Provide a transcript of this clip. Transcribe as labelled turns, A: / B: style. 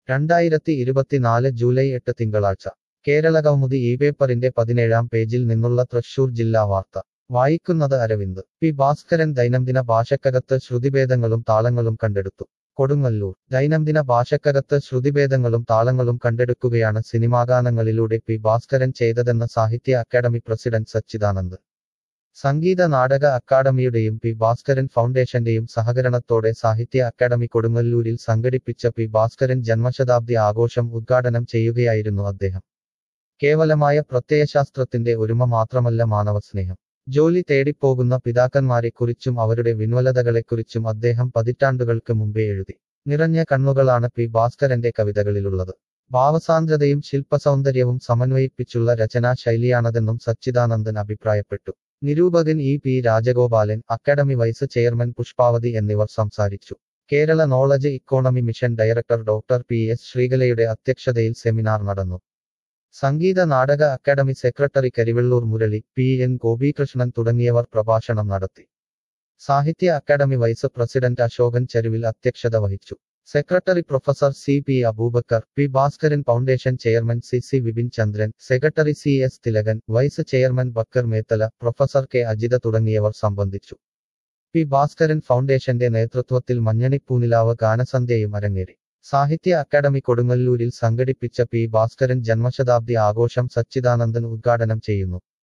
A: രണ്ടായിരത്തി ഇരുപത്തിനാല് ജൂലൈ എട്ട് തിങ്കളാഴ്ച കേരളകൗമുദി ഈ പേപ്പറിന്റെ പതിനേഴാം പേജിൽ നിന്നുള്ള തൃശൂർ ജില്ലാ വാർത്ത വായിക്കുന്നത് അരവിന്ദ് പി ഭാസ്കരൻ ദൈനംദിന ഭാഷക്കകത്ത് ശ്രുതിഭേദങ്ങളും താളങ്ങളും കണ്ടെടുത്തു കൊടുങ്ങല്ലൂർ ദൈനംദിന ഭാഷക്കകത്ത് ശ്രുതിഭേദങ്ങളും താളങ്ങളും കണ്ടെടുക്കുകയാണ് സിനിമാഗാനങ്ങളിലൂടെ പി ഭാസ്കരൻ ചെയ്തതെന്ന് സാഹിത്യ അക്കാദമി പ്രസിഡന്റ് സച്ചിദാനന്ദ് സംഗീത നാടക അക്കാദമിയുടെയും പി ഭാസ്കരൻ ഫൗണ്ടേഷന്റെയും സഹകരണത്തോടെ സാഹിത്യ അക്കാദമി കൊടുങ്ങല്ലൂരിൽ സംഘടിപ്പിച്ച പി ഭാസ്കരൻ ജന്മശതാബ്ദി ആഘോഷം ഉദ്ഘാടനം ചെയ്യുകയായിരുന്നു അദ്ദേഹം കേവലമായ പ്രത്യയശാസ്ത്രത്തിന്റെ ഒരുമ മാത്രമല്ല മാനവസ്നേഹം ജോലി തേടിപ്പോകുന്ന പിതാക്കന്മാരെക്കുറിച്ചും അവരുടെ വിൻവലതകളെക്കുറിച്ചും അദ്ദേഹം പതിറ്റാണ്ടുകൾക്ക് മുമ്പേ എഴുതി നിറഞ്ഞ കണ്ണുകളാണ് പി ഭാസ്കരന്റെ കവിതകളിലുള്ളത് ഭാവസാന്ദ്രതയും ശില്പസൗന്ദര്യവും സമന്വയിപ്പിച്ചുള്ള രചനാ ശൈലിയാണതെന്നും സച്ചിദാനന്ദൻ അഭിപ്രായപ്പെട്ടു നിരൂപകൻ E P Rajagopalan academy vice chairman Pushpavathi എന്നിവർ സംസാരിച്ചു Kerala knowledge economy mission director doctor P S ശ്രീകലയുടെ അധ്യക്ഷതയിൽ സെമിനാർ നടന്നു സംഗീത നാടക academy secretary Karivellur Murali P N Gopikrishnan തുടങ്ങിയവർ പ്രഭാഷണം നടത്തി സാഹിത്യ academy vice president Ashokan Cheruvil അധ്യക്ഷത വഹിച്ചു secretary professor C P Abubakar P Bhaskaran foundation chairman C C Vipin Chandran secretary C S Thilakan vice chairman Bakkar Methala professor K Ajitha തുടങ്ങിയവർ സംബന്ധിച്ചു പി ഭാസ്കരൻ ഫൗണ്ടേഷന്റെ നേതൃത്വത്തിൽ മഞ്ഞണിപ്പൂനിലാവ് ഗാനസന്ധ്യയും അരങ്ങേറി സാഹിത്യ അക്കാദമി കൊടുങ്ങല്ലൂരിൽ സംഘടിപ്പിച്ച പി ഭാസ്കരൻ ജന്മശതാബ്ദി ആഘോഷം സച്ചിദാനന്ദൻ ഉദ്ഘാടനം ചെയ്യുന്നു